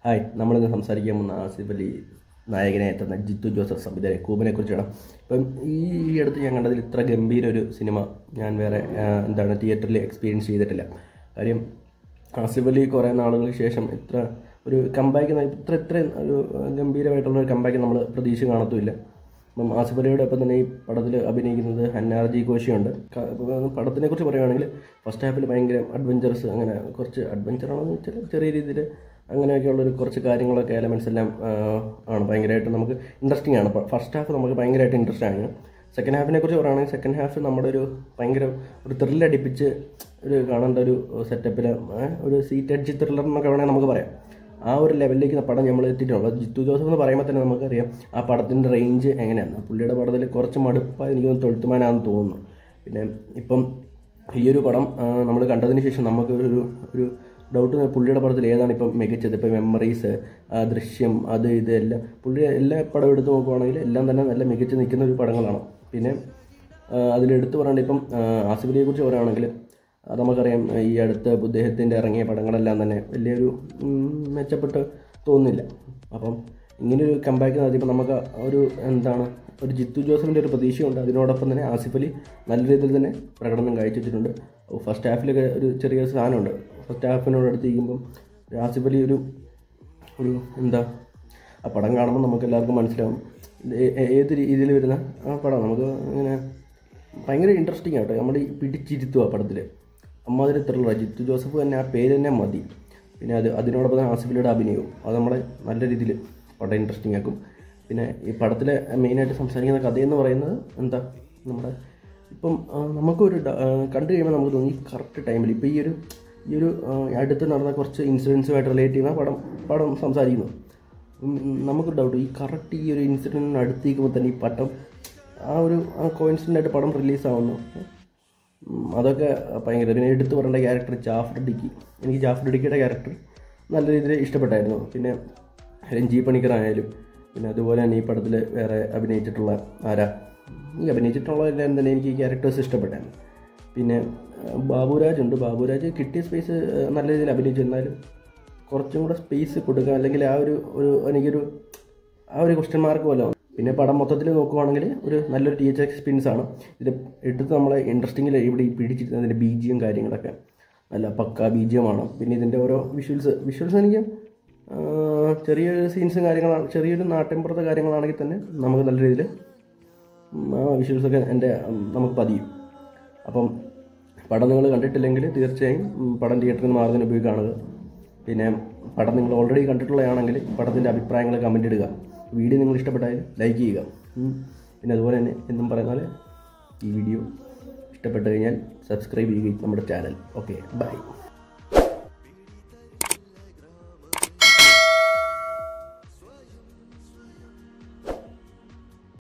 Hi നമ്മളിന്ന് സംസാരിക്കാൻ പോകുന്ന ആസിഫ് അലി നായകനെ എത്തുന്ന ജിത്തു ജോസഫ് സംവിധാനം കൂബിനെ കുറിച്ചാണ് ഇപ്പം ഈ അടുത്ത് ഞാൻ കണ്ടതിൽ ഇത്ര ഗംഭീര ഒരു സിനിമ ഞാൻ വേറെ ആ, എന്താണ് തിയേറ്ററിൽ എക്സ്പീരിയൻസ് ചെയ്തിട്ടില്ല കാര്യം ആസിഫ് അലി കുറേ നാളുകൾക്ക് ശേഷം ഇത്ര ഒരു കമ്പാക്ക് ഇത്ര ഇത്ര ഒരു ഗംഭീരമായിട്ടുള്ള ഒരു കമ്പാക്ക് നമ്മൾ പ്രതീക്ഷ കാണത്തുമില്ല അപ്പം ആസിഫ് അലിയുടെ ഒപ്പം തന്നെ ഈ പടത്തിൽ അഭിനയിക്കുന്നത് ഹന്നാർജി കോശിയുണ്ട് ക- പടത്തിനെ കുറിച്ച് പറയുകയാണെങ്കിൽ ഫസ്റ്റ് ഹാഫിൽ ഭയങ്കര അഡ്വഞ്ചറസ് അങ്ങനെ കുറച്ച് അഡ്വഞ്ചർ ആണെന്ന് വെച്ചാൽ ചെറിയ രീതിയിൽ അങ്ങനെയൊക്കെയുള്ളൊരു കുറച്ച് കാര്യങ്ങളൊക്കെ എലമെൻറ്റ്സ് എല്ലാം ആ, ആണ് ഭയങ്കരമായിട്ട് നമുക്ക് ഇൻട്രസ്റ്റിംഗ് ആണ് ഫസ്റ്റ് ഹാഫ് നമുക്ക് ഭയങ്കരമായിട്ട് ഇൻട്രസ്റ്റ് ആണ് സെക്കൻഡ് ഹാഫിനെ കുറിച്ച് പറയുകയാണെങ്കിൽ സെക്കൻഡ് ഹാഫ് നമ്മുടെ ഒരു ഭയങ്കര ഒരു ത്രില്ലടിപ്പിച്ച് ഒരു കാണേണ്ട ഒരു സെറ്റപ്പിൽ ഒരു സീറ്റ് അഡ്ജ് ത്രില്ലർ എന്നൊക്കെ വേണമെങ്കിൽ നമുക്ക് പറയാം ആ ഒരു ലെവലിലേക്ക് പടം നമ്മൾ എത്തിയിട്ടുണ്ട് അപ്പോൾ ജിത്തു ജോസഫ് എന്ന് പറയുമ്പോൾ തന്നെ നമുക്കറിയാം ആ പടത്തിൻ്റെ റേഞ്ച് എങ്ങനെയാണ് പുള്ളിയുടെ പടത്തിൽ കുറച്ച് മടുപ്പായി എനിക്ക് തോന്നുന്നു തൊഴുത്തുമാനാണെന്ന് തോന്നുന്നു പിന്നെ ഇപ്പം ഈ ഒരു പടം നമ്മൾ കണ്ടതിന് ശേഷം നമുക്ക് ഒരു ഒരു ഡൗട്ട് പുള്ളിയുടെ പടത്തിൽ ഏതാണ് ഇപ്പം മികച്ചത് ഇപ്പം മെമ്മറീസ് ദൃശ്യം അത് ഇത് എല്ലാം പുള്ളി എല്ലാ പടം എടുത്ത് നോക്കുവാണെങ്കിൽ എല്ലാം തന്നെ നല്ല മികച്ച് നിൽക്കുന്ന ഒരു പടങ്ങളാണ് പിന്നെ അതിലെടുത്ത് പറയേണ്ട ഇപ്പം ആസിഫലിയെ കുറിച്ച് പറയുകയാണെങ്കിൽ അത് നമുക്കറിയാം ഈ അടുത്ത് ഇദ്ദേഹത്തിൻ്റെ ഇറങ്ങിയ പടങ്ങളെല്ലാം തന്നെ വലിയൊരു ഉം, മെച്ചപ്പെട്ട് തോന്നുന്നില്ല അപ്പം ഇങ്ങനൊരു കമ്പാക്ക് നടത്തിയപ്പോൾ നമുക്ക് ഒരു എന്താണ് ഒരു ജിത്തു ജോസഫിൻ്റെ ഒരു പ്രതീക്ഷയുണ്ട് അതിനോടൊപ്പം തന്നെ ആസിഫ് അലി നല്ല രീതിയിൽ തന്നെ പ്രകടനം കാഴ്ചവെച്ചിട്ടുണ്ട് ഫസ്റ്റ് ഹാഫിലൊക്കെ ഒരു ചെറിയ സാധനമുണ്ട് ഫസ്റ്റ് ഹാഫിനോട് അടുത്തിരിക്കുമ്പം ആസിഫ് അലി ഒരു ഒരു എന്താ ആ പടം കാണുമ്പോൾ നമുക്ക് എല്ലാവർക്കും മനസ്സിലാവും ഇത് ഏ- ഏ- ഏത് രീതിയിൽ വരുന്ന ആ പടം നമുക്ക് ഇങ്ങനെ ഭയങ്കര ഇൻട്രസ്റ്റിംഗ് ആട്ടോ നമ്മൾ ഈ പിടിച്ചിരുത്തുക പടത്തിൽ അമ്മാതിരി ത്രില്ലർ ജിത്തു ജോസഫ് തന്നെ ആ പേര് തന്നെ മതി പിന്നെ അത് അതിനോടൊപ്പം തന്നെ ആസിഫിലിയുടെ അഭിനയവും അത് നമ്മളെ നല്ല രീതിയിൽ പടം ഇൻട്രസ്റ്റിംഗ് ആക്കും പിന്നെ ഈ പടത്തിലെ മെയിനായിട്ട് സംസാരിക്കുന്ന കഥയെന്ന് പറയുന്നത് എന്താ നമ്മുടെ ഇപ്പം ആ, നമുക്കൊരു ഡ- ആ, കണ്ടു കഴിയുമ്പോൾ നമുക്ക് തോന്നി കറക്റ്റ് ടൈമിൽ ഇപ്പോൾ ഈ ഒരു ഈ ഒരു ആ, അടുത്ത് നടന്ന കുറച്ച് ഇൻസിഡൻസുമായിട്ട് റിലേറ്റ് ചെയ്യുന്ന പടം പടം സംസാരിക്കുന്നു ഉം, നമുക്കൊരു ഡൗട്ട് ഈ കറക്റ്റ് ഈ ഒരു ഇൻസിഡൻറ്റിന് അടുത്തേക്കുമ്പോൾ തന്നെ ഈ പടം ആ ഒരു കോയിൻസിഡൻ്റ് ആയിട്ട് പടം റിലീസാവുന്നു ഉം, അതൊക്കെ ഭയങ്കര പിന്നെ എടുത്തു പറയേണ്ട ക്യാരക്ടർ ജാഫർ ഡിക്കി എനിക്ക് ജാഫർ ഡിക്കിയുടെ ക്യാരക്ടർ നല്ല രീതിയിൽ ഇഷ്ടപ്പെട്ടായിരുന്നു പിന്നെ രഞ്ജി പണിക്കർ ആയാലും പിന്നെ അതുപോലെ തന്നെ ഈ പടത്തിൽ വേറെ അഭിനയിച്ചിട്ടുള്ള ആരാ ഈ അഭിനയിച്ചിട്ടുള്ള എല്ലാം തന്നെ എനിക്ക് ഈ ക്യാരക്ടേഴ്സ് ഇഷ്ടപ്പെട്ടായിരുന്നു പിന്നെ ആ, ബാബുരാജ് ഉണ്ട് ബാബുരാജ് കിട്ടിയ സ്പേസ് നല്ല രീതിയിൽ അഭിനയിച്ചു എന്നാലും കുറച്ചും കൂടെ സ്പേസ് കൊടുക്കുക അല്ലെങ്കിൽ ആ ഒരു ഒരു എനിക്കൊരു ആ ഒരു ക്വസ്റ്റ്യൻ മാർക്ക് പോലെ വന്നു. പിന്നെ പടം മൊത്തത്തിൽ നോക്കുവാണെങ്കിൽ ഒരു നല്ലൊരു ടീച്ചർ എക്സ്പീരിയൻസ് ആണ് ഇത് എടുത്ത് നമ്മളെ ഇൻട്രസ്റ്റിങ്ങിൽ ഇവിടെ ഈ പിടിച്ചിരുന്നതിൻ്റെ ബീജിയും കാര്യങ്ങളൊക്കെ നല്ല പക്ക ബീജിയമാണ് പിന്നെ ഇതിൻ്റെ ഓരോ വിഷ്വൽസ് വിഷ്വൽസ് എനിക്ക് ആ, ചെറിയൊരു സീൻസും കാര്യങ്ങളാണ് ചെറിയൊരു നാട്ടിൻപുറത്തെ കാര്യങ്ങളാണെങ്കിൽ തന്നെ നമുക്ക് നല്ല രീതിയിൽ ആ വിഷ്വൽസൊക്കെ എൻ്റെ ഉം, നമുക്ക് പതിയും അപ്പം പടം നിങ്ങൾ കണ്ടിട്ടില്ലെങ്കിൽ തീർച്ചയായും ഉം, പടം തിയേറ്ററിൽ നിന്ന് മാറുന്നതിന് പോയി കാണുക പിന്നെ പടം നിങ്ങൾ ഓൾറെഡി കണ്ടിട്ടുള്ളതാണെങ്കിൽ പടത്തിൻ്റെ അഭിപ്രായങ്ങൾ കമൻ്റ് ഇടുക വീഡിയോ നിങ്ങൾ ഇഷ്ടപ്പെട്ടാൽ ലൈക്ക് ചെയ്യുക ഉം. പിന്നെ അതുപോലെ തന്നെ എന്നും പറയുന്ന പോലെ ഈ വീഡിയോ ഇഷ്ടപ്പെട്ട് കഴിഞ്ഞാൽ സബ്സ്ക്രൈബ് ചെയ്യുകയും നമ്മുടെ ചാനൽ ഓക്കെ ബൈ